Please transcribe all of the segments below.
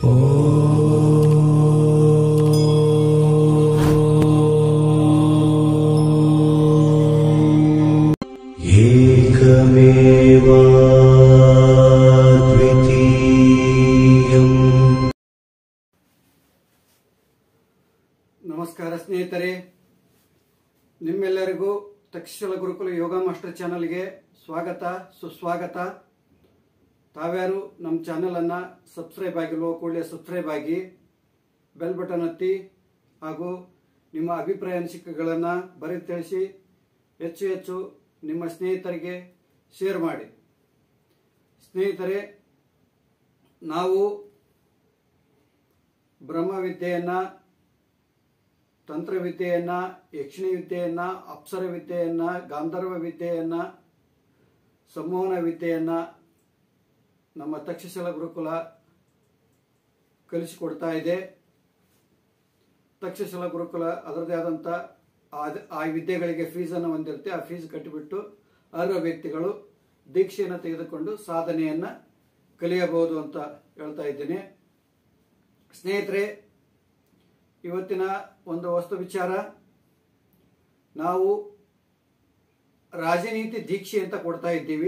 एकमेवाद्वितीयम् ನಮಸ್ಕಾರ ಸ್ನೇಹಿತರೆ ನಿಮ್ಮೆಲ್ಲರಿಗೂ ತಕ್ಷಶಿಲ ಗುರುಕುಲ ಯೋಗ ಮಾಸ್ಟರ್ ಚಾನಲ್ಗೆ ಸ್ವಾಗತ ಸುಸ್ವಾಗತ ತಾವ್ಯಾರು ನಮ್ಮ ಚಾನಲನ್ನು ಸಬ್ಸ್ಕ್ರೈಬ್ ಆಗಿಲ್ವೋ ಕೂಡಲೇ ಸಬ್ಸ್ಕ್ರೈಬ್ ಆಗಿ ಬೆಲ್ ಬಟನ್ ಒತ್ತಿ ಹಾಗೂ ನಿಮ್ಮ ಅಭಿಪ್ರಾಯ ಅನಿಸಿಕೆಗಳನ್ನು ಬರೆದು ತಿಳಿಸಿ ಹೆಚ್ಚು ಹೆಚ್ಚು ನಿಮ್ಮ ಸ್ನೇಹಿತರಿಗೆ ಶೇರ್ ಮಾಡಿ ಸ್ನೇಹಿತರೆ ನಾವು ಬ್ರಹ್ಮವಿದ್ಯೆಯನ್ನು ತಂತ್ರವಿದ್ಯೆಯನ್ನ ಯಕ್ಷಿಣಿ ವಿದ್ಯೆಯನ್ನ ಅಪ್ಸರ ವಿದ್ಯೆಯನ್ನ ಗಾಂಧರ್ವ ವಿದ್ಯೆಯನ್ನ ಸಂಮೋಹನ ವಿದ್ಯೆಯನ್ನ ನಮ್ಮ ತಕ್ಷಶಿಲ ಗುರುಕುಲ ಕಲಿಸಿಕೊಡ್ತಾ ಇದೆ ತಕ್ಷಶಿಲ ಗುರುಕುಲ ಅದರದೇ ಆದಂಥ ಆ- ಆ ವಿದ್ಯೆಗಳಿಗೆ ಫೀಸನ್ನು ಹೊಂದಿರುತ್ತೆ ಆ ಫೀಸ್ ಕಟ್ಟಿಬಿಟ್ಟು ಅರ್ಹ ವ್ಯಕ್ತಿಗಳು ದೀಕ್ಷೆಯನ್ನು ತೆಗೆದುಕೊಂಡು ಸಾಧನೆಯನ್ನ ಕಲಿಯಬಹುದು ಅಂತ ಹೇಳ್ತಾ ಇದ್ದೀನಿ ಸ್ನೇಹಿತರೆ ಇವತ್ತಿನ ಒಂದು ವಸ್ತು ವಿಚಾರ ನಾವು ರಾಜನೀತಿ ದೀಕ್ಷೆ ಅಂತ ಕೊಡ್ತಾ ಇದ್ದೀವಿ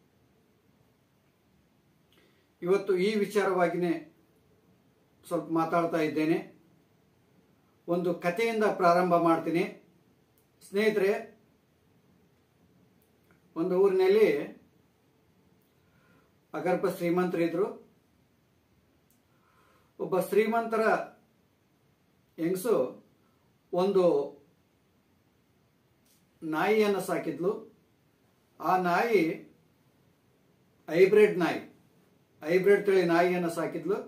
ಇವತ್ತು ಈ ವಿಚಾರವಾಗಿನೇ ಸ್ವಲ್ಪ ಮಾತಾಡ್ತಾ ಇದ್ದೇನೆ ಒಂದು ಕಥೆಯಿಂದ ಪ್ರಾರಂಭ ಮಾಡ್ತೀನಿ ಸ್ನೇಹಿತರೆ ಒಂದು ಊರಿನಲ್ಲಿ ಅಗರ್ಭ ಶ್ರೀಮಂತರಿದ್ರು ಒಬ್ಬ ಶ್ರೀಮಂತರ ಹೆಂಗಸು ಒಂದು ನಾಯಿಯನ್ನು ಸಾಕಿದ್ಲು ಆ ನಾಯಿ ಹೈಬ್ರಿಡ್ ನಾಯಿ ಹೈಬ್ರಿಡ್ ತಳಿ ನಾಯಿಯನ್ನು ಸಾಕಿದ್ಲು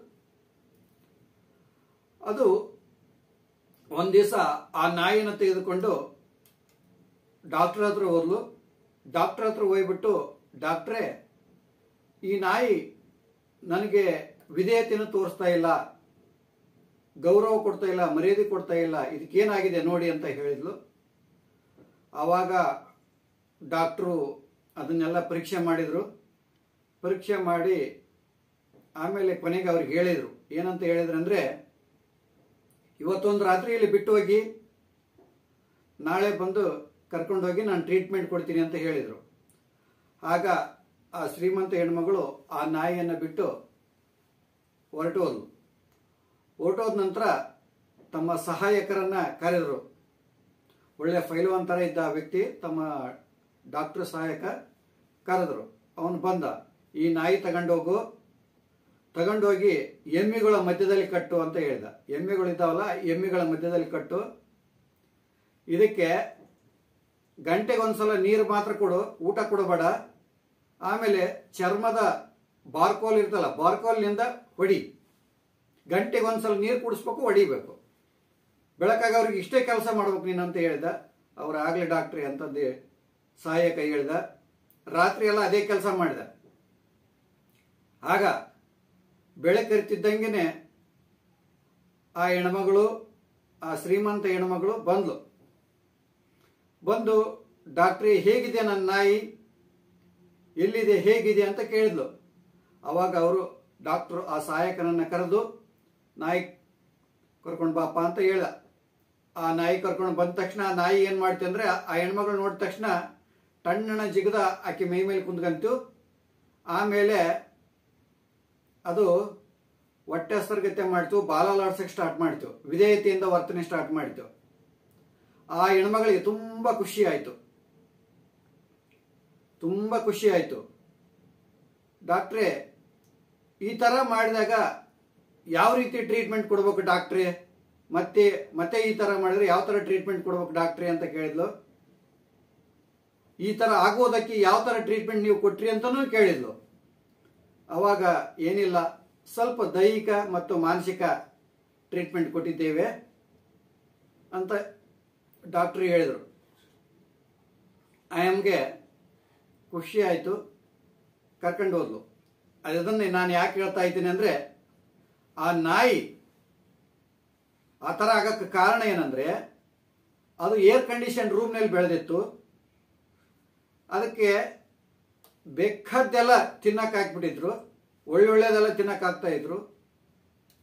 ಅದು ಒಂದು ದಿವಸ ಆ ನಾಯಿಯನ್ನು ತೆಗೆದುಕೊಂಡು ಡಾಕ್ಟರ್ ಹತ್ರ ಹೋದ್ಲು ಡಾಕ್ಟರ್ ಹತ್ರ ಹೋಗ್ಬಿಟ್ಟು ಡಾಕ್ಟ್ರೇ ಈ ನಾಯಿ ನನಗೆ ವಿಧೇಯತೆಯನ್ನು ತೋರಿಸ್ತಾ ಇಲ್ಲ ಗೌರವ ಕೊಡ್ತಾ ಇಲ್ಲ ಮರ್ಯಾದೆ ಕೊಡ್ತಾ ಇಲ್ಲ ಇದಕ್ಕೇನಾಗಿದೆ ನೋಡಿ ಅಂತ ಹೇಳಿದ್ಲು ಆವಾಗ ಡಾಕ್ಟ್ರು ಅದನ್ನೆಲ್ಲ ಪರೀಕ್ಷೆ ಮಾಡಿದರು ಪರೀಕ್ಷೆ ಮಾಡಿ ಆಮೇಲೆ ಕೊನೆಗೆ ಅವ್ರಿಗೆ ಹೇಳಿದರು ಏನಂತ ಹೇಳಿದ್ರಂದ್ರೆ ಇವತ್ತೊಂದು ರಾತ್ರಿ ಇಲ್ಲಿ ಬಿಟ್ಟು ಹೋಗಿ ನಾಳೆ ಬಂದು ಕರ್ಕೊಂಡೋಗಿ ನಾನು ಟ್ರೀಟ್ಮೆಂಟ್ ಕೊಡ್ತೀನಿ ಅಂತ ಹೇಳಿದರು ಆಗ ಆ ಶ್ರೀಮಂತ ಹೆಣ್ಮಗಳು ಆ ನಾಯಿಯನ್ನು ಬಿಟ್ಟು ಹೊರಟು ಹೋದ್ಲು ಹೊರಟೋದ ನಂತರ ತಮ್ಮ ಸಹಾಯಕರನ್ನ ಕರೆದರು ಒಳ್ಳೆ ಫೈಲ್ವಂತರ ಇದ್ದ ಆ ವ್ಯಕ್ತಿ ತಮ್ಮ ಡಾಕ್ಟರ್ ಸಹಾಯಕ ಕರೆದ್ರು ಅವನು ಬಂದ ಈ ನಾಯಿ ತಗೊಂಡೋಗು ತಗೊಂಡೋಗಿ ಎಮ್ಮಿಗಳ ಮಧ್ಯದಲ್ಲಿ ಕಟ್ಟು ಅಂತ ಹೇಳಿದ ಎಮ್ಮೆಗಳು ಇದ್ದಾವಲ್ಲ ಎಮ್ಮಿಗಳ ಮಧ್ಯದಲ್ಲಿ ಕಟ್ಟು ಇದಕ್ಕೆ ಗಂಟೆಗೆ ಒಂದ್ಸಲ ನೀರು ಮಾತ್ರ ಕೊಡು ಊಟ ಕೊಡಬೇಡ ಆಮೇಲೆ ಚರ್ಮದ ಬಾರ್ಕೋಲ್ ಇರ್ತಲ್ಲ ಬಾರ್ಕೋಲ್ನಿಂದ ಹೊಡಿ ಗಂಟೆಗೆ ಒಂದ್ಸಲ ನೀರು ಕುಡಿಸ್ಬೇಕು ಹೊಡಿಬೇಕು ಬೆಳಕಾಗ ಅವ್ರಿಗೆ ಇಷ್ಟೇ ಕೆಲಸ ಮಾಡ್ಬೇಕು ನೀನು ಅಂತ ಹೇಳಿದ ಅವ್ರು ಆಗ್ಲೇ ಡಾಕ್ಟ್ರಿ ಅಂತಂದು ಸಹಾಯಕ ಹೇಳಿದ ರಾತ್ರಿ ಎಲ್ಲ ಅದೇ ಕೆಲಸ ಮಾಡಿದ ಆಗ ಬೆಳಕರಿತಿದ್ದಂಗೆನೆ ಆ ಹೆಣ್ಮಗಳು ಆ ಶ್ರೀಮಂತ ಹೆಣ್ಮಗಳು ಬಂದ್ಲು ಬಂದು ಡಾಕ್ಟ್ರಿ ಹೇಗಿದೆ ನನ್ನ ನಾಯಿ ಎಲ್ಲಿದೆ ಹೇಗಿದೆ ಅಂತ ಕೇಳಿದ್ಲು ಅವಾಗ ಅವರು ಡಾಕ್ಟ್ರು ಆ ಸಹಾಯಕನನ್ನ ಕರೆದು ನಾಯಿ ಕರ್ಕೊಂಡು ಬಾಪ ಅಂತ ಹೇಳ್ದ ಆ ನಾಯಿ ಕರ್ಕೊಂಡು ಬಂದ ತಕ್ಷಣ ಆ ನಾಯಿ ಏನು ಮಾಡ್ತಿ ಅಂದ್ರೆ ಆ ಹೆಣ್ಮಗಳು ನೋಡಿದ ತಕ್ಷಣ ಟಣ್ಣನ ಜಿಗದ ಆಕೆ ಮೈ ಮೇಲೆ ಕುಂತ್ಕಂತು ಆಮೇಲೆ ಅದು ಹೊಟ್ಟೆ ಹಸ್ತರ್ಗತೆ ಮಾಡ್ತು ಬಾಲಾಲಾಡ್ಸಕ್ಕೆ ಸ್ಟಾರ್ಟ್ ಮಾಡ್ತು ವಿಧೇಯತೆಯಿಂದ ವರ್ತನೆ ಸ್ಟಾರ್ಟ್ ಮಾಡಿತು ಆ ಹೆಣ್ಮಗಳಿಗೆ ತುಂಬ ಖುಷಿ ಆಯಿತು ತುಂಬ ಖುಷಿ ಆಯಿತು ಡಾಕ್ಟ್ರೇ ಈ ಥರ ಮಾಡಿದಾಗ ಯಾವ ರೀತಿ ಟ್ರೀಟ್ಮೆಂಟ್ ಕೊಡ್ಬೇಕು ಡಾಕ್ಟ್ರೇ ಮತ್ತೆ ಮತ್ತೆ ಈ ಥರ ಮಾಡಿದ್ರೆ ಯಾವ ಥರ ಟ್ರೀಟ್ಮೆಂಟ್ ಕೊಡ್ಬೇಕು ಡಾಕ್ಟ್ರೇ ಅಂತ ಕೇಳಿದ್ಲು ಈ ಥರ ಆಗೋದಕ್ಕೆ ಯಾವ ಥರ ಟ್ರೀಟ್ಮೆಂಟ್ ನೀವು ಕೊಟ್ರಿ ಅಂತಲೂ ಕೇಳಿದ್ಲು ಅವಾಗ ಏನಿಲ್ಲ ಸ್ವಲ್ಪ ದೈಹಿಕ ಮತ್ತು ಮಾನಸಿಕ ಟ್ರೀಟ್ಮೆಂಟ್ ಕೊಟ್ಟಿದ್ದೇವೆ ಅಂತ ಡಾಕ್ಟ್ರು ಹೇಳಿದರು ಆಯಮ್ಗೆ ಖುಷಿ ಆಯಿತು ಕರ್ಕೊಂಡು ಹೋದ್ಲು ಅದನ್ನೇ ನಾನು ಯಾಕೆ ಹೇಳ್ತಾ ಇದ್ದೀನಿ ಅಂದರೆ ಆ ನಾಯಿ ಆ ಥರ ಆಗಕ್ಕೆ ಕಾರಣ ಏನಂದರೆ ಅದು ಏರ್ ಕಂಡೀಷನ್ ರೂಮ್ನಲ್ಲಿ ಬೆಳೆದಿತ್ತು ಅದಕ್ಕೆ ಬೇಕಾದ್ದೆಲ್ಲ ತಿನ್ನಕ್ಕೆ ಹಾಕ್ಬಿಟ್ಟಿದ್ರು ಒಳ್ಳೊಳ್ಳೆದೆಲ್ಲ ತಿನ್ನಕ್ಕೆ ಹಾಕ್ತಾ ಇದ್ರು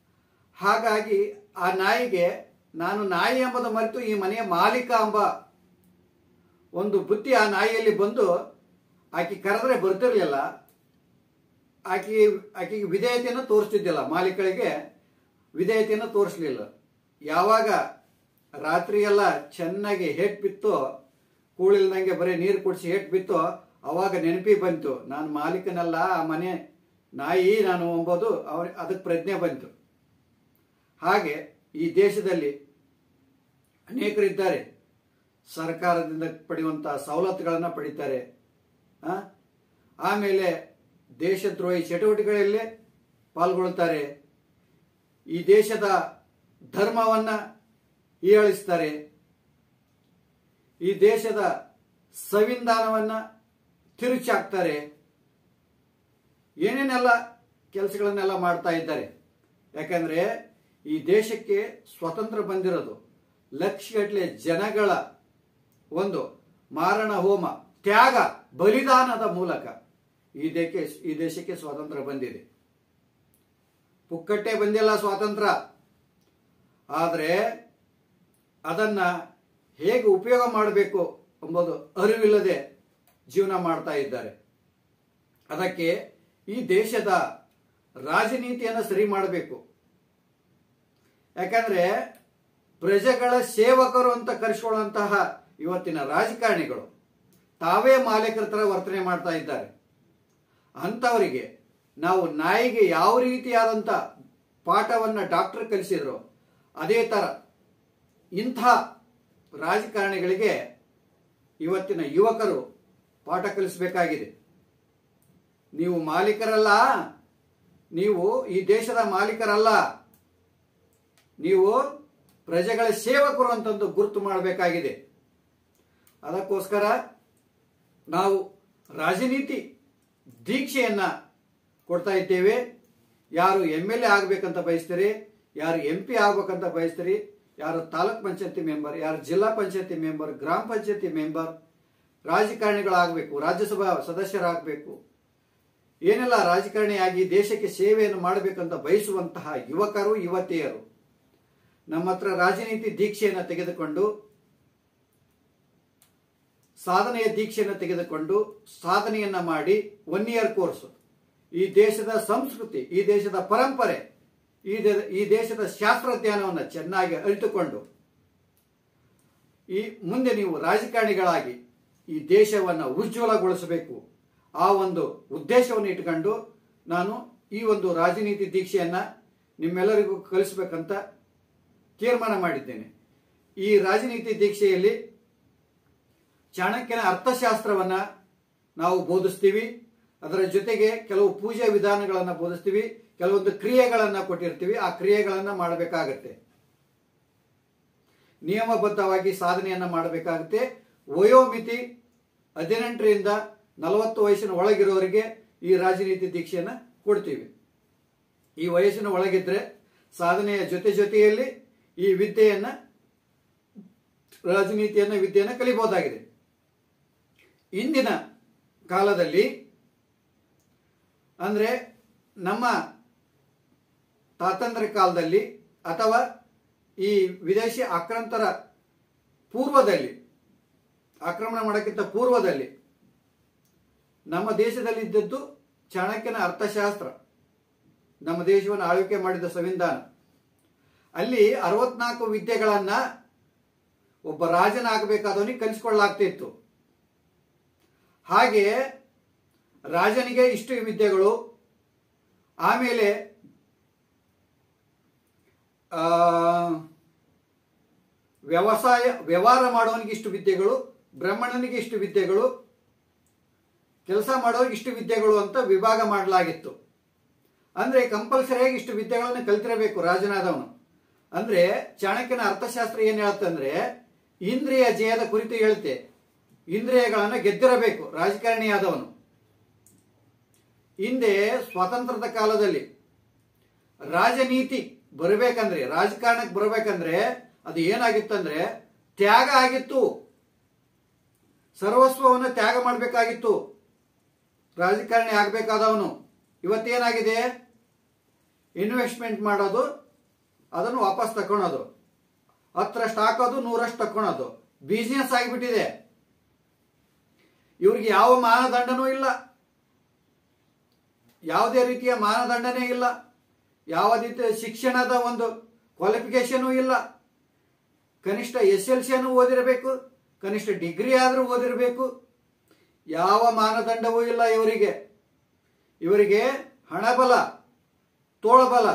ಹಾಗಾಗಿ ಆ ನಾಯಿಗೆ ನಾನು ನಾಯಿ ಎಂಬುದು ಮರೆತು ಈ ಮನೆಯ ಮಾಲೀಕ ಎಂಬ ಒಂದು ಬುದ್ಧಿ ಆ ನಾಯಿಯಲ್ಲಿ ಬಂದು ಆಕೆ ಕರೆದ್ರೆ ಬರ್ತಿರ್ಲಿಲ್ಲ ಆಕೆ ಆಕೆಗೆ ವಿಧೇಯತೆಯನ್ನು ತೋರಿಸ್ತಿದ್ದಿಲ್ಲ ಮಾಲೀಕಳಿಗೆ ವಿಧೇಯತೆಯನ್ನು ತೋರಿಸ್ಲಿಲ್ಲ ಯಾವಾಗ ರಾತ್ರಿ ಎಲ್ಲ ಚೆನ್ನಾಗಿ ಹೇಟ್ ಬಿತ್ತು ಕೂಳಿಲ್ದಂಗೆ ಬರೀ ನೀರು ಕುಡಿಸಿ ಹೇಟ್ ಬಿತ್ತು ಅವಾಗ ನೆನಪಿ ಬಂತು ನಾನು ಮಾಲೀಕನಲ್ಲ ಆ ಮನೆ ನಾಯಿ ನಾನು ಎಂಬುದು ಅವ್ರ ಅದಕ್ಕೆ ಪ್ರಜ್ಞೆ ಬಂತು ಹಾಗೆ ಈ ದೇಶದಲ್ಲಿ ಅನೇಕರಿದ್ದಾರೆ ಸರ್ಕಾರದಿಂದ ಪಡೆಯುವಂತಹ ಸವಲತ್ತುಗಳನ್ನು ಪಡಿತಾರೆ ಆ? ಆಮೇಲೆ ದೇಶದ್ರೋಹಿ ಚಟುವಟಿಕೆಗಳಲ್ಲಿ ಪಾಲ್ಗೊಳ್ತಾರೆ ಈ ದೇಶದ ಧರ್ಮವನ್ನ ಹೀಯಾಳಿಸ್ತಾರೆ ಈ ದೇಶದ ಸಂವಿಧಾನವನ್ನ ತಿರುಚಾಕ್ತಾರೆ ಏನೇನೆಲ್ಲ ಕೆಲಸಗಳನ್ನೆಲ್ಲ ಮಾಡ್ತಾ ಇದ್ದಾರೆ ಯಾಕಂದ್ರೆ ಈ ದೇಶಕ್ಕೆ ಸ್ವತಂತ್ರ ಬಂದಿರೋದು ಲಕ್ಷಗಟ್ಟಲೆ ಜನಗಳ ಒಂದು ಮಾರಣ ಹೋಮ ತ್ಯಾಗ ಬಲಿದಾನದ ಮೂಲಕ ಈ ದೇಶಕ್ಕೆ ಈ ದೇಶಕ್ಕೆ ಸ್ವಾತಂತ್ರ್ಯ ಬಂದಿದೆ ಪುಕ್ಕಟ್ಟೆ ಬಂದಿಲ್ಲ ಸ್ವಾತಂತ್ರ್ಯ ಆದರೆ ಅದನ್ನ ಹೇಗೆ ಉಪಯೋಗ ಮಾಡಬೇಕು ಎಂಬುದು ಅರಿವಿಲ್ಲದೆ ಜೀವನ ಮಾಡ್ತಾ ಇದ್ದಾರೆ ಅದಕ್ಕೆ ಈ ದೇಶದ ರಾಜನೀತಿಯನ್ನು ಸರಿ ಮಾಡಬೇಕು ಯಾಕಂದ್ರೆ ಪ್ರಜೆಗಳ ಸೇವಕರು ಅಂತ ಕರೆಸಿಕೊಳ್ಳುವಂತಹ ಇವತ್ತಿನ ರಾಜಕಾರಣಿಗಳು ತಾವೇ ಮಾಲೀಕರ ತರ ವರ್ತನೆ ಮಾಡ್ತಾ ಇದ್ದಾರೆ ಅಂಥವರಿಗೆ ನಾವು ನಾಯಿಗೆ ಯಾವ ರೀತಿಯಾದಂಥ ಪಾಠವನ್ನ ಡಾಕ್ಟರ್ ಕಲಿಸಿದ್ರು ಅದೇ ತರ ಇಂಥ ರಾಜಕಾರಣಿಗಳಿಗೆ ಇವತ್ತಿನ ಯುವಕರು ಪಾಠ ಕಲಿಸಬೇಕಾಗಿದೆ ನೀವು ಮಾಲೀಕರಲ್ಲ ನೀವು ಈ ದೇಶದ ಮಾಲೀಕರಲ್ಲ ನೀವು ಪ್ರಜೆಗಳ ಸೇವಕರು ಅಂತಂದು ಗುರುತು ಮಾಡಬೇಕಾಗಿದೆ ಅದಕ್ಕೋಸ್ಕರ ನಾವು ರಾಜನೀತಿ ದೀಕ್ಷೆಯನ್ನ ಕೊಡ್ತಾ ಇದ್ದೇವೆ ಯಾರು ಎಮ್ ಎಲ್ ಎ ಆಗ್ಬೇಕಂತ ಬಯಸ್ತೀರಿ ಯಾರು ಎಂ ಪಿ ಆಗ್ಬೇಕಂತ ಬಯಸ್ತೀರಿ ಯಾರು ತಾಲೂಕ್ ಪಂಚಾಯತಿ ಮೆಂಬರ್ ಯಾರು ಜಿಲ್ಲಾ ಪಂಚಾಯತಿ ಮೆಂಬರ್ ಗ್ರಾಮ ಪಂಚಾಯತಿ ಮೆಂಬರ್ ರಾಜಕಾರಣಿಗಳಾಗಬೇಕು ರಾಜ್ಯಸಭಾ ಸದಸ್ಯರಾಗಬೇಕು ಏನೆಲ್ಲ ರಾಜಕಾರಣಿಯಾಗಿ ದೇಶಕ್ಕೆ ಸೇವೆಯನ್ನು ಮಾಡಬೇಕಂತ ಬಯಸುವಂತಹ ಯುವಕರು ಯುವತಿಯರು ನಮ್ಮ ಹತ್ರ ರಾಜನೀತಿ ದೀಕ್ಷೆಯನ್ನು ತೆಗೆದುಕೊಂಡು ಸಾಧನೆಯ ದೀಕ್ಷೆಯನ್ನು ತೆಗೆದುಕೊಂಡು ಸಾಧನೆಯನ್ನ ಮಾಡಿ ಒನ್ ಇಯರ್ ಕೋರ್ಸ್ ಈ ದೇಶದ ಸಂಸ್ಕೃತಿ ಈ ದೇಶದ ಪರಂಪರೆ ಈ ದೇ- ಈ ದೇಶದ ಶಾಸ್ತ್ರಜ್ಞಾನವನ್ನು ಚೆನ್ನಾಗಿ ಅರಿತುಕೊಂಡು ಈ ಮುಂದೆ ನೀವು ರಾಜಕಾರಣಿಗಳಾಗಿ ಈ ದೇಶವನ್ನು ಉಜ್ವಲಗೊಳಿಸಬೇಕು ಆ ಒಂದು ಉದ್ದೇಶವನ್ನು ಇಟ್ಕೊಂಡು ನಾನು ಈ ಒಂದು ರಾಜನೀತಿ ದೀಕ್ಷೆಯನ್ನ ನಿಮ್ಮೆಲ್ಲರಿಗೂ ಕಲಿಸಬೇಕಂತ ತೀರ್ಮಾನ ಮಾಡಿದ್ದೇನೆ ಈ ರಾಜನೀತಿ ದೀಕ್ಷೆಯಲ್ಲಿ ಚಾಣಕ್ಯನ ಅರ್ಥಶಾಸ್ತ್ರವನ್ನ ನಾವು ಬೋಧಿಸ್ತೀವಿ ಅದರ ಜೊತೆಗೆ ಕೆಲವು ಪೂಜಾ ವಿಧಾನಗಳನ್ನ ಬೋಧಿಸ್ತೀವಿ ಕೆಲವೊಂದು ಕ್ರಿಯೆಗಳನ್ನ ಕೊಟ್ಟಿರ್ತೀವಿ ಆ ಕ್ರಿಯೆಗಳನ್ನ ಮಾಡಬೇಕಾಗತ್ತೆ ನಿಯಮಬದ್ಧವಾಗಿ ಸಾಧನೆಯನ್ನ ಮಾಡಬೇಕಾಗುತ್ತೆ ವಯೋಮಿತಿ ಹದಿನೆಂಟರಿಂದ ನಲವತ್ತು ವಯಸ್ಸಿನ ಒಳಗಿರೋರಿಗೆ ಈ ರಾಜನೀತಿ ದೀಕ್ಷೆಯನ್ನ ಕೊಡ್ತೀವಿ ಈ ವಯಸ್ಸಿನ ಒಳಗಿದ್ರೆ ಸಾಧನೆಯ ಜೊತೆ ಜೊತೆಯಲ್ಲಿ ಈ ವಿದ್ಯೆಯನ್ನ ರಾಜನೀತಿಯನ್ನ ವಿದ್ಯೆಯನ್ನ ಕಲಿಬಹುದಾಗಿದೆ ಇಂದಿನ ಕಾಲದಲ್ಲಿ ಅಂದ್ರೆ ನಮ್ಮ ತಾತಂದ್ರ ಕಾಲದಲ್ಲಿ ಅಥವಾ ಈ ವಿದೇಶಿ ಆಕ್ರಾಂತರ ಪೂರ್ವದಲ್ಲಿ ಆಕ್ರಮಣ ಮಾಡೋಕ್ಕಿಂತ ಪೂರ್ವದಲ್ಲಿ ನಮ್ಮ ದೇಶದಲ್ಲಿ ಇದ್ದದ್ದು ಚಾಣಕ್ಯನ ಅರ್ಥಶಾಸ್ತ್ರ ನಮ್ಮ ದೇಶವನ್ನು ಆಳ್ವಿಕೆ ಮಾಡಿದ ಸಂವಿಧಾನ ಅಲ್ಲಿ ಅರವತ್ನಾಲ್ಕು ವಿದ್ಯೆಗಳನ್ನ ಒಬ್ಬ ರಾಜನಾಗಬೇಕಾದವನಿಗೆ ಕಲಿಸಿಕೊಳ್ಳಲಾಗ್ತಿತ್ತು ಹಾಗೆ ರಾಜನಿಗೆ ಇಷ್ಟು ವಿದ್ಯೆಗಳು ಆಮೇಲೆ ಆ, ವ್ಯವಸಾಯ ವ್ಯವಹಾರ ಮಾಡೋನಿಗೆ ಇಷ್ಟು ವಿದ್ಯೆಗಳು ಬ್ರಾಹ್ಮಣನಿಗೆ ಇಷ್ಟು ವಿದ್ಯೆಗಳು ಕೆಲಸ ಮಾಡೋರಿಗೆ ಇಷ್ಟು ವಿದ್ಯೆಗಳು ಅಂತ ವಿಭಾಗ ಮಾಡಲಾಗಿತ್ತು ಅಂದ್ರೆ ಕಂಪಲ್ಸರಿಯಾಗಿ ಇಷ್ಟು ವಿದ್ಯೆಗಳನ್ನು ಕಲ್ತಿರಬೇಕು ರಾಜನಾದವನು ಅಂದ್ರೆ ಚಾಣಕ್ಯನ ಅರ್ಥಶಾಸ್ತ್ರ ಏನ್ ಹೇಳುತ್ತಂದ್ರೆ ಇಂದ್ರಿಯ ಜಯದ ಕುರಿತು ಹೇಳುತ್ತೆ ಇಂದ್ರಿಯಗಳನ್ನ ಗೆದ್ದಿರಬೇಕು ರಾಜಕಾರಣಿಯಾದವನು ಹಿಂದೆ ಸ್ವಾತಂತ್ರ್ಯದ ಕಾಲದಲ್ಲಿ ರಾಜನೀತಿ ಬರಬೇಕಂದ್ರೆ ರಾಜಕಾರಣಕ್ಕೆ ಬರಬೇಕಂದ್ರೆ ಅದು ಏನಾಗಿತ್ತಂದ್ರೆ ತ್ಯಾಗ ಆಗಿತ್ತು ಸರ್ವಸ್ವವನ್ನು ತ್ಯಾಗ ಮಾಡಬೇಕಾಗಿತ್ತು ರಾಜಕಾರಣಿ ಆಗಬೇಕಾದವನು ಇವತ್ತೇನಾಗಿದೆ ಇನ್ವೆಸ್ಟ್ಮೆಂಟ್ ಮಾಡೋದು ಅದನ್ನು ವಾಪಸ್ ತಗೊಳೋದು ಹತ್ತರಷ್ಟು ಹಾಕೋದು ನೂರಷ್ಟು ತಗೊಳೋದು ಬಿಸ್ನೆಸ್ ಆಗಿಬಿಟ್ಟಿದೆ ಇವ್ರಿಗೆ ಯಾವ ಮಾನದಂಡನೂ ಇಲ್ಲ ಯಾವುದೇ ರೀತಿಯ ಮಾನದಂಡನೇ ಇಲ್ಲ ಯಾವ ರೀತಿಯ ಶಿಕ್ಷಣದ ಒಂದು ಕ್ವಾಲಿಫಿಕೇಶನೂ ಇಲ್ಲ ಕನಿಷ್ಠ ಎಸ್ ಎಲ್ ಸಿಯನ್ನು ಓದಿರಬೇಕು ಕನಿಷ್ಠ ಡಿಗ್ರಿ ಆದರೂ ಓದಿರಬೇಕು ಯಾವ ಮಾನದಂಡವೂ ಇಲ್ಲ ಇವರಿಗೆ ಇವರಿಗೆ ಹಣಬಲ ತೋಳಬಲ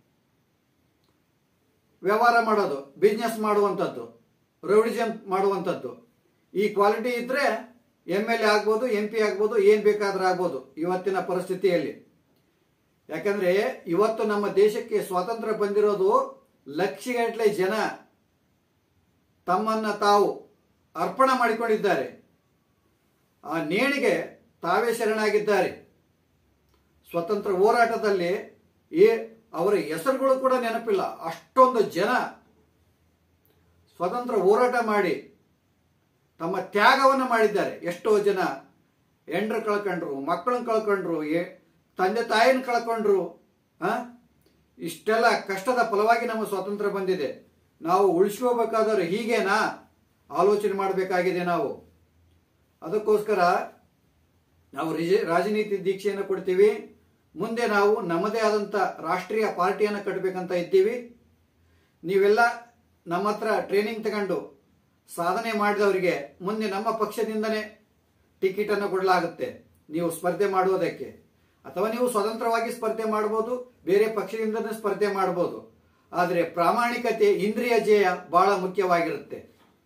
ವ್ಯವಹಾರ ಮಾಡೋದು ಬಿಸ್ನೆಸ್ ಮಾಡುವಂಥದ್ದು ರೌಡಿಸಮ್ ಮಾಡುವಂಥದ್ದು ಈ ಕ್ವಾಲಿಟಿ ಇದ್ರೆ ಎಮ್ ಎಲ್ ಎ ಆಗ್ಬೋದು ಎಂ ಪಿ ಆಗ್ಬೋದು ಏನ್ ಬೇಕಾದ್ರೂ ಆಗ್ಬೋದು ಇವತ್ತಿನ ಪರಿಸ್ಥಿತಿಯಲ್ಲಿ ಯಾಕಂದ್ರೆ ಇವತ್ತು ನಮ್ಮ ದೇಶಕ್ಕೆ ಸ್ವಾತಂತ್ರ್ಯ ಬಂದಿರೋದು ಲಕ್ಷಗಟ್ಟಲೆ ಜನ ತಮ್ಮನ್ನ ತಾವು ಅರ್ಪಣ ಮಾಡಿಕೊಂಡಿದ್ದಾರೆ ಆ ನೇಣಿಗೆ ತಾವೇ ಶರಣಾಗಿದ್ದಾರೆ ಸ್ವತಂತ್ರ ಹೋರಾಟದಲ್ಲಿ ಈ ಅವರ ಹೆಸರುಗಳು ಕೂಡ ನೆನಪಿಲ್ಲ ಅಷ್ಟೊಂದು ಜನ ಸ್ವತಂತ್ರ ಹೋರಾಟ ಮಾಡಿ ತಮ್ಮ ತ್ಯಾಗವನ್ನು ಮಾಡಿದ್ದಾರೆ ಎಷ್ಟೋ ಜನ ಹೆಂಡ್ರು ಕಳ್ಕೊಂಡ್ರು ಮಕ್ಕಳನ್ನ ಕಳ್ಕೊಂಡ್ರು ಏ- ತಂದೆ ತಾಯಿನ ಕಳ್ಕೊಂಡ್ರು ಆ ಇಷ್ಟೆಲ್ಲ ಕಷ್ಟದ ಫಲವಾಗಿ ನಮ್ಮ ಸ್ವಾತಂತ್ರ್ಯ ಬಂದಿದೆ ನಾವು ಉಳಿಸ್ಕೋಬೇಕಾದ್ರೆ ಹೀಗೇನಾ ಆಲೋಚನೆ ಮಾಡಬೇಕಾಗಿದೆ ನಾವು ಅದಕ್ಕೋಸ್ಕರ ನಾವು ರಿಜ- ರಾಜನೀತಿ ದೀಕ್ಷೆಯನ್ನು ಕೊಡ್ತೀವಿ ಮುಂದೆ ನಾವು ನಮ್ಮದೇ ಆದಂಥ ರಾಷ್ಟ್ರೀಯ ಪಾರ್ಟಿಯನ್ನು ಕಟ್ಟಬೇಕಂತ ಇದ್ದೀವಿ ನೀವೆಲ್ಲ ನಮ್ಮ ಹತ್ರ ಟ್ರೈನಿಂಗ್ ತಗೊಂಡು ಸಾಧನೆ ಮಾಡಿದವರಿಗೆ ಮುಂದೆ ನಮ್ಮ ಪಕ್ಷದಿಂದನೇ ಟಿಕೆಟ್ ಅನ್ನು ಕೊಡಲಾಗುತ್ತೆ ನೀವು ಸ್ಪರ್ಧೆ ಮಾಡುವುದಕ್ಕೆ ಅಥವಾ ನೀವು ಸ್ವತಂತ್ರವಾಗಿ ಸ್ಪರ್ಧೆ ಮಾಡಬಹುದು ಬೇರೆ ಪಕ್ಷದಿಂದನೇ ಸ್ಪರ್ಧೆ ಮಾಡಬಹುದು ಆದರೆ ಪ್ರಾಮಾಣಿಕತೆ ಇಂದ್ರಿಯ ಜಯ ಬಹಳ ಮುಖ್ಯವಾಗಿರುತ್ತೆ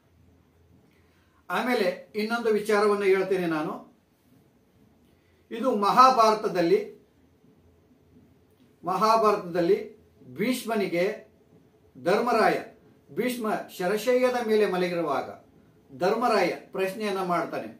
ಆಮೇಲೆ ಇನ್ನೊಂದು ವಿಚಾರವನ್ನು ಹೇಳ್ತೇನೆ ನಾನು ಇದು ಮಹಾಭಾರತದಲ್ಲಿ ಮಹಾಭಾರತದಲ್ಲಿ ಭೀಷ್ಮನಿಗೆ ಧರ್ಮರಾಯ ಭೀಷ್ಮ ಶರಶಯ್ಯದ ಮೇಲೆ ಮಲಗಿರುವಾಗ ಧರ್ಮರಾಯ ಪ್ರಶ್ನೆಯನ್ನ ಮಾಡ್ತಾನೆ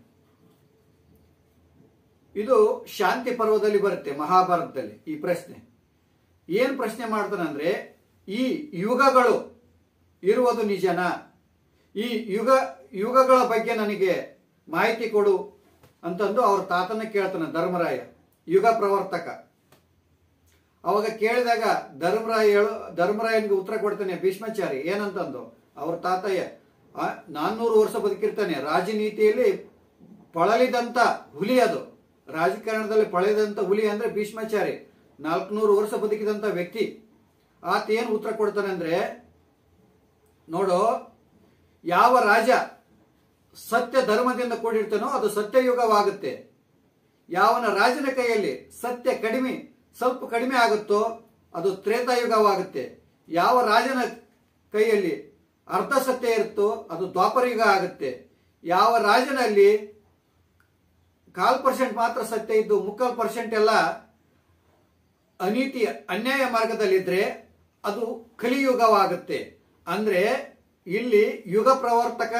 ಇದು ಶಾಂತಿ ಪರ್ವದಲ್ಲಿ ಬರುತ್ತೆ ಮಹಾಭಾರತದಲ್ಲಿ ಈ ಪ್ರಶ್ನೆ ಏನ್ ಪ್ರಶ್ನೆ ಮಾಡ್ತಾನಂದ್ರೆ ಈ ಯುಗಗಳು ಇರುವುದು ನಿಜನಾ ಈ ಯುಗ ಯುಗಗಳ ಬಗ್ಗೆ ನನಗೆ ಮಾಹಿತಿ ಕೊಡು ಅಂತಂದು ಅವ್ರ ತಾತನ ಕೇಳ್ತಾನೆ ಧರ್ಮರಾಯ ಯುಗ ಪ್ರವರ್ತಕ ಅವಾಗ ಕೇಳಿದಾಗ ಧರ್ಮರಾಯ ಹೇಳು ಧರ್ಮರಾಯನಿಗೆ ಉತ್ತರ ಕೊಡ್ತಾನೆ ಭೀಷ್ಮಾಚಾರಿ ಏನಂತಂದು ಅವ್ರ ತಾತಯ್ಯ ಆ, ನಾನ್ನೂರು ವರ್ಷ ಬದುಕಿರ್ತಾನೆ ರಾಜನೀತಿಯಲ್ಲಿ ಪಳಲಿದಂತ ಹುಲಿ ಅದು ರಾಜಕಾರಣದಲ್ಲಿ ಪಳೆದಂತ ಹುಲಿ ಅಂದ್ರೆ ಭೀಷ್ಮಾಚಾರಿ ನಾಲ್ಕುನೂರು ವರ್ಷ ಬದುಕಿದಂತ ವ್ಯಕ್ತಿ ಆತ ಏನು ಉತ್ತರ ಕೊಡ್ತಾನೆ ಅಂದ್ರೆ ನೋಡು ಯಾವ ರಾಜ ಸತ್ಯ ಧರ್ಮದಿಂದ ಕೂಡಿರ್ತಾನೋ ಅದು ಸತ್ಯಯುಗವಾಗುತ್ತೆ ಯಾವನ ರಾಜನ ಕೈಯಲ್ಲಿ ಸತ್ಯ ಕಡಿಮೆ ಸ್ವಲ್ಪ ಕಡಿಮೆ ಆಗುತ್ತೋ ಅದು ತ್ರೇತಾಯುಗವಾಗುತ್ತೆ ಯಾವ ರಾಜನ ಕೈಯಲ್ಲಿ ಅರ್ಧ ಸತ್ಯ ಇರುತ್ತೋ ಅದು ದ್ವಾಪರಯುಗ ಆಗುತ್ತೆ ಯಾವ ರಾಜನಲ್ಲಿ ಕಾಲ್ ಪರ್ಸೆಂಟ್ ಮಾತ್ರ ಸತ್ಯ ಇದ್ದು ಮುಕ್ಕಾಲ್ ಪರ್ಸೆಂಟ್ ಎಲ್ಲ ಅನೀತಿ ಅನ್ಯಾಯ ಮಾರ್ಗದಲ್ಲಿದ್ರೆ ಅದು ಕಲಿಯುಗವಾಗುತ್ತೆ ಅಂದ್ರೆ ಇಲ್ಲಿ ಯುಗ ಪ್ರವರ್ತಕ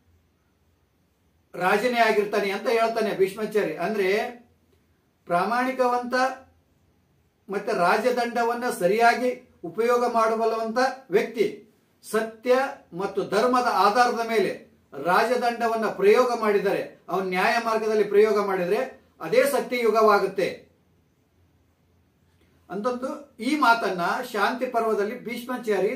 ರಾಜನೇ ಆಗಿರ್ತಾನೆ ಅಂತ ಹೇಳ್ತಾನೆ ಭೀಷ್ಮಾಚಾರಿ ಅಂದ್ರೆ ಪ್ರಾಮಾಣಿಕವಂತ ಮತ್ತೆ ರಾಜದಂಡವನ್ನ ಸರಿಯಾಗಿ ಉಪಯೋಗ ಮಾಡಬಲ್ಲವಂತ ವ್ಯಕ್ತಿ ಸತ್ಯ ಮತ್ತು ಧರ್ಮದ ಆಧಾರದ ಮೇಲೆ ರಾಜದಂಡವನ್ನ ಪ್ರಯೋಗ ಮಾಡಿದರೆ ಅವನ್ ನ್ಯಾಯ ಮಾರ್ಗದಲ್ಲಿ ಪ್ರಯೋಗ ಮಾಡಿದರೆ ಅದೇ ಸತ್ಯಯುಗವಾಗುತ್ತೆ ಅಂತಂದು ಈ ಮಾತನ್ನ ಶಾಂತಿ ಪರ್ವದಲ್ಲಿ ಭೀಷ್ಮಾಚಾರಿ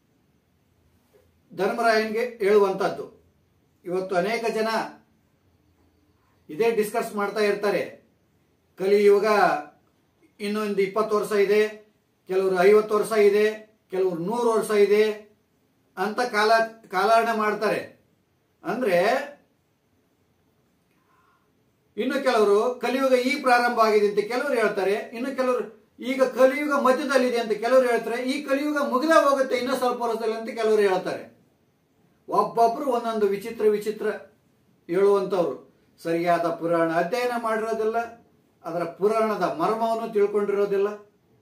ಧರ್ಮರಾಯನ್ಗೆ ಹೇಳುವಂತದ್ದು ಇವತ್ತು ಅನೇಕ ಜನ ಇದೇ ಡಿಸ್ಕಸ್ ಮಾಡ್ತಾ ಇರ್ತಾರೆ ಕಲಿಯುಗ ಇನ್ನೊಂದು ಇಪ್ಪತ್ತು ವರ್ಷ ಇದೆ ಕೆಲವರು ಐವತ್ತು ವರ್ಷ ಇದೆ ಕೆಲವರು ನೂರು ವರ್ಷ ಇದೆ ಅಂತ ಕಾಲ ಕಾಲಹರಣ ಮಾಡ್ತಾರೆ ಅಂದ್ರೆ ಇನ್ನು ಕೆಲವರು ಕಲಿಯುಗ ಈ ಪ್ರಾರಂಭ ಆಗಿದೆ ಅಂತ ಕೆಲವರು ಹೇಳ್ತಾರೆ ಇನ್ನು ಕೆಲವರು ಈಗ ಕಲಿಯುಗ ಮಧ್ಯದಲ್ಲಿದೆ ಅಂತ ಕೆಲವರು ಹೇಳ್ತಾರೆ ಈ ಕಲಿಯುಗ ಮುಗಿದ ಹೋಗುತ್ತೆ ಇನ್ನೂ ಸ್ವಲ್ಪ ವರ್ಷದಲ್ಲಿ ಅಂತ ಕೆಲವರು ಹೇಳ್ತಾರೆ ಒಬ್ಬೊಬ್ರು ಒಂದೊಂದು ವಿಚಿತ್ರ ವಿಚಿತ್ರ ಹೇಳುವಂಥವ್ರು ಸರಿಯಾದ ಪುರಾಣ ಅಧ್ಯಯನ ಮಾಡಿರೋದಿಲ್ಲ ಅದರ ಪುರಾಣದ ಮರ್ಮವನ್ನು ತಿಳ್ಕೊಂಡಿರೋದಿಲ್ಲ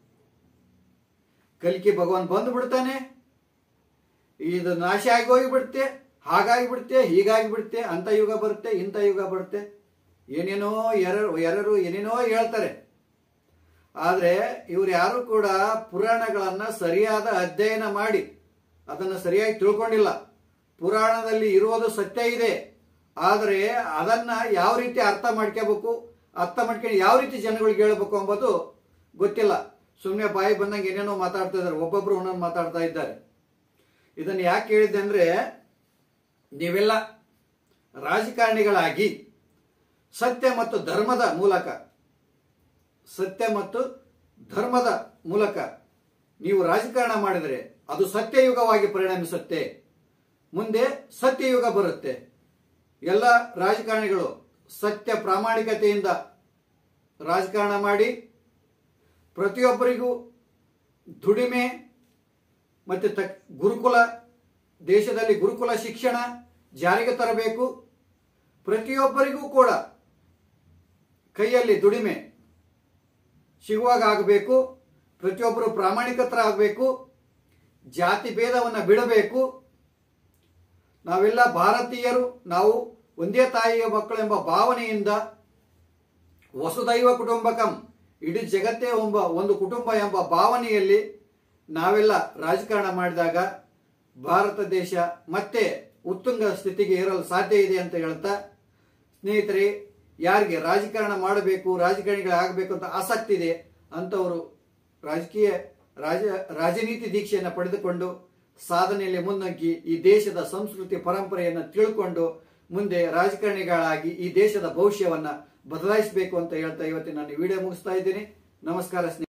ಕಲಿಕೆ ಭಗವಾನ್ ಬಂದು ಬಿಡ್ತಾನೆ ಇದು ನಾಶ ಆಗಿ ಹೋಗಿಬಿಡುತ್ತೆ ಹಾಗಾಗಿ ಬಿಡುತ್ತೆ ಹೀಗಾಗಿ ಬಿಡುತ್ತೆ ಅಂತ ಯುಗ ಬರುತ್ತೆ ಇಂಥ ಯುಗ ಬರುತ್ತೆ ಏನೇನೋ ಎರರು ಎರರು ಏನೇನೋ ಹೇಳ್ತಾರೆ ಆದರೆ ಇವ್ರು ಯಾರು ಕೂಡ ಪುರಾಣಗಳನ್ನ ಸರಿಯಾದ ಅಧ್ಯಯನ ಮಾಡಿ ಅದನ್ನು ಸರಿಯಾಗಿ ತಿಳ್ಕೊಂಡಿಲ್ಲ ಪುರಾಣದಲ್ಲಿ ಇರುವುದು ಸತ್ಯ ಇದೆ ಆದರೆ ಅದನ್ನ ಯಾವ ರೀತಿ ಅರ್ಥ ಮಾಡ್ಕೋಬೇಕು ಅರ್ಥ ಮಾಡ್ಕೊಂಡು ಯಾವ ರೀತಿ ಜನಗಳಿಗೆ ಹೇಳ್ಬೇಕು ಎಂಬುದು ಗೊತ್ತಿಲ್ಲ ಸುಮ್ಮನೆ ಬಾಯಿ ಬಂದಂಗೆ ಏನೇನೋ ಮಾತಾಡ್ತಾ ಇದ್ದಾರೆ ಒಬ್ಬೊಬ್ರು ಒಂದೊಂದು ಮಾತಾಡ್ತಾ ಇದ್ದಾರೆ ಇದನ್ನು ಯಾಕೆ ಹೇಳಿದ್ದೆ ಅಂದ್ರೆ ನೀವೆಲ್ಲ ರಾಜಕಾರಣಿಗಳಾಗಿ ಸತ್ಯ ಮತ್ತು ಧರ್ಮದ ಮೂಲಕ ಸತ್ಯ ಮತ್ತು ಧರ್ಮದ ಮೂಲಕ ನೀವು ರಾಜಕಾರಣ ಮಾಡಿದರೆ ಅದು ಸತ್ಯಯುಗವಾಗಿ ಪರಿಣಮಿಸುತ್ತೆ ಮುಂದೆ ಸತ್ಯಯುಗ ಬರುತ್ತೆ ಎಲ್ಲ ರಾಜಕಾರಣಿಗಳು ಸತ್ಯ ಪ್ರಾಮಾಣಿಕತೆಯಿಂದ ರಾಜಕಾರಣ ಮಾಡಿ ಪ್ರತಿಯೊಬ್ಬರಿಗೂ ದುಡಿಮೆ ಮತ್ತು ತ ಗುರುಕುಲ ದೇಶದಲ್ಲಿ ಗುರುಕುಲ ಶಿಕ್ಷಣ ಜಾರಿಗೆ ತರಬೇಕು ಪ್ರತಿಯೊಬ್ಬರಿಗೂ ಕೂಡ ಕೈಯಲ್ಲಿ ದುಡಿಮೆ ಸಿಗುವಾಗ ಆಗಬೇಕು ಪ್ರತಿಯೊಬ್ಬರು ಪ್ರಾಮಾಣಿಕತರಾಗಬೇಕು ಜಾತಿ ಭೇದವನ್ನು ಬಿಡಬೇಕು ನಾವೆಲ್ಲ ಭಾರತೀಯರು ನಾವು ಒಂದೇ ತಾಯಿಯ ಮಕ್ಕಳೆಂಬ ಭಾವನೆಯಿಂದ ವಸುದೈವ ಕುಟುಂಬಕಂ ಇಡೀ ಜಗತ್ತೇ ಎಂಬ ಒಂದು ಕುಟುಂಬ ಎಂಬ ಭಾವನೆಯಲ್ಲಿ ನಾವೆಲ್ಲ ರಾಜಕಾರಣ ಮಾಡಿದಾಗ ಭಾರತ ದೇಶ ಮತ್ತೆ ಉತ್ತುಂಗ ಸ್ಥಿತಿಗೆ ಏರಲು ಸಾಧ್ಯ ಇದೆ ಅಂತ ಹೇಳ್ತಾ ಸ್ನೇಹಿತರೆ ಯಾರಿಗೆ ರಾಜಕಾರಣ ಮಾಡಬೇಕು ರಾಜಕಾರಣಿಗಳಾಗಬೇಕು ಅಂತ ಆಸಕ್ತಿ ಇದೆ ಅಂತವರು ರಾಜಕೀಯ ರಾಜ ರಾಜನೀತಿ ದೀಕ್ಷೆಯನ್ನು ಪಡೆದುಕೊಂಡು ಸಾಧನೆಯಲ್ಲಿ ಮುನ್ನುಗ್ಗಿ ಈ ದೇಶದ ಸಂಸ್ಕೃತಿ ಪರಂಪರೆಯನ್ನು ತಿಳ್ಕೊಂಡು ಮುಂದೆ ರಾಜಕಾರಣಿಗಳಾಗಿ ಈ ದೇಶದ ಭವಿಷ್ಯವನ್ನ ಬದಲಾಯಿಸಬೇಕು ಅಂತ ಹೇಳ್ತಾ ಇವತ್ತಿನ ನಾನು ವಿಡಿಯೋ ಮುಗಿಸ್ತಾ ಇದ್ದೀನಿ ನಮಸ್ಕಾರ ಸ್ನೇಹಿತರೆ